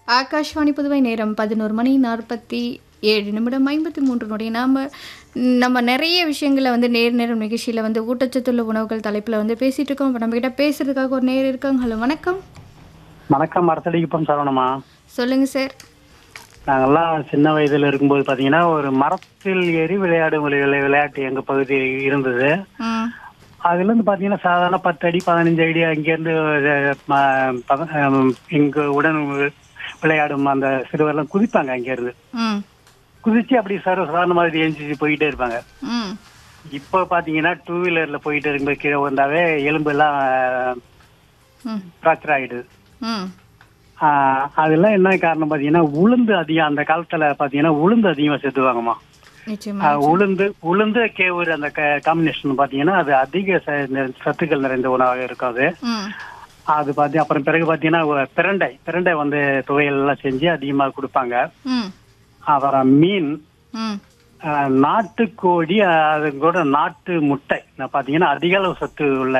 ஆகாஷ்வாணி புதுவை நேரம் பதினோரு மணி நாற்பத்தி ஏழு நிமிடம் ஐம்பத்தி மூன்று நொடி நாம் நம்ம நிறைய விஷயங்களை வந்து நேர் நேரம் நிகழ்ச்சியில் வந்து ஊட்டச்சத்துள்ள உணவுகள் தலைப்பில் வந்து பேசிகிட்டு இருக்கோம் இப்போ நம்மக்கிட்ட பேசுறதுக்காக ஒரு நேர் இருக்காங்க ஹலோ வணக்கம் வணக்கம் மரத்தடிக்குப்பம் சரவணமா சொல்லுங்கள் சார் நாங்கெல்லாம் சின்ன வயதுல இருக்கும்போது பாத்தீங்கன்னா ஒரு மரத்தில் ஏறி விளையாடும் ஒரு விளை- விளையாட்டு எங்க பகுதி இருந்தது ம் அதுல இருந்து பாத்தீங்கன்னா சாதாரண பத்து அடி பதினஞ்சு அடி அங்கிருந்து அஹ், ம- பத- அஹ், இங்கு உடன் விளையாடும் அந்த சிறுவர்லாம் குதிப்பாங்க அங்கிருந்து ம் குதிச்சு அப்படி சர்வ சாதாரண மாதிரி எஞ்சி போயிட்டே இருப்பாங்க ம் இப்போ பாத்தீங்கன்னா டூ வீலர்ல போயிட்டு இருக்கும்போது கீழே வந்தாவே எலும்பு எல்லாம் ம் ஃப்ராக்சர் ஆயிடுது ம் ஆஹ் அதெல்லாம் என்ன காரணம் பாத்தீங்கன்னா உளுந்து அதிகம் அந்த காலத்துல பாத்தீங்கன்னா உளுந்து அதிகமா சேர்த்துவாங்கம்மா நிச்சயமா ஆஹ் உளுந்து உளுந்து கேவுரு அந்த காம்பினேஷன் பாத்தீங்கன்னா அது அதிக ச- இந்த சத்துக்கள் நிறைந்த உணவாக இருக்கும் அது ம் அது பாத்தி அப்புறம் பிறகு பாத்தீங்கன்னா ஒ- பிரண்டை பிரண்டை வந்து துவையல் எல்லாம் செஞ்சு அதிகமா கொடுப்பாங்க ம் அப்புறம் மீன் ம் ஆஹ் நாட்டுக்கோழி ஆஹ் அது கூட நாட்டு முட்டை நான் பாத்தீங்கன்னா அதிக அளவு சத்து உள்ள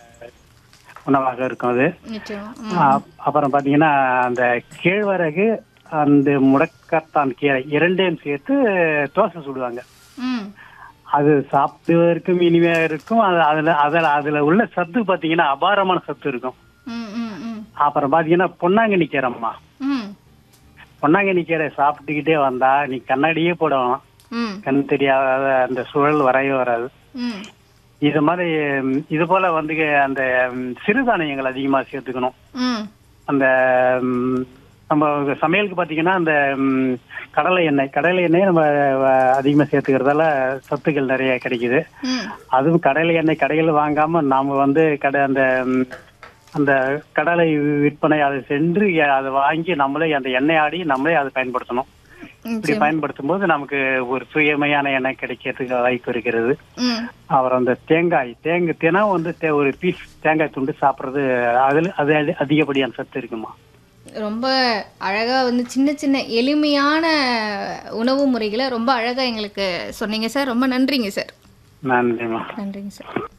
உணவாக இருக்கும் அது நிச்சயமா ஆஹ் அப்புறம் பாத்தீங்கன்னா அந்த கேழ்வரகு அந்த முடக்கத்தான் கீரை இரண்டையும் சேர்த்து தோசை சுடுவாங்க ம் அது சாப்பிடுவதற்கும் இனிமையா இருக்கும் அது அதுல அதுல அதுல உள்ள சத்து பாத்தீங்கன்னா அபாரமான சத்து இருக்கும் ம் ம் ம் அப்புறம் பாத்தீங்கன்னா பொன்னாங்கண்ணி கீரைம்மா ம் பொன்னாங்கண்ணி கீரை சாப்பிட்டுக்கிட்டே வந்தா நீ கண்ணாடியே போடணும் ம் கண் தெரியாத அந்த சுழல் வரவே வராது ம் இது மாதிரி ம், இது போல வந்து அந்த ம், சிறுதானியங்கள் அதிகமா சேர்த்துக்கணும் ம் அந்த ம், நம்ம சமையலுக்கு பாத்தீங்கன்னா அந்த ம், கடலை எண்ணெய் கடலை எண்ணெய் நம்ம அஹ், அதிகமா சேர்த்துக்கிறதால சத்துக்கள் நிறைய கிடைக்குது ம் அதுவும் கடலை எண்ணெய் கடையில் வாங்காம நாம வந்து கடை அந்த ம், அந்த கடலை விற்பனை அதை சென்று அ- அதை வாங்கி நம்மளே அந்த எண்ணெய் ஆடி நம்மளே அதை பயன்படுத்தணும் இப்படி நிச்சயமா பயன்படுத்தும் போது நமக்கு ஒரு தூய்மையான எண்ணெய் கிடைக்கிறதுக்கு வாய்ப்பு இருக்கிறது ம் அப்புறம் அந்த தேங்காய் தேங்காய் தினம் வந்து தே- ஒரு பீஸ் தேங்காய் துண்டு சாப்பிட்றது அதில் அது அதி- அதிகப்படியான சத்து இருக்குமா ரொம்ப அழகாக வந்து சின்ன சின்ன எளிமையான உணவு முறைகளை ரொம்ப அழகாக எங்களுக்கு சொன்னீங்க சார் ரொம்ப நன்றிங்க சார் நன்றிம்மா நன்றிங்க சார்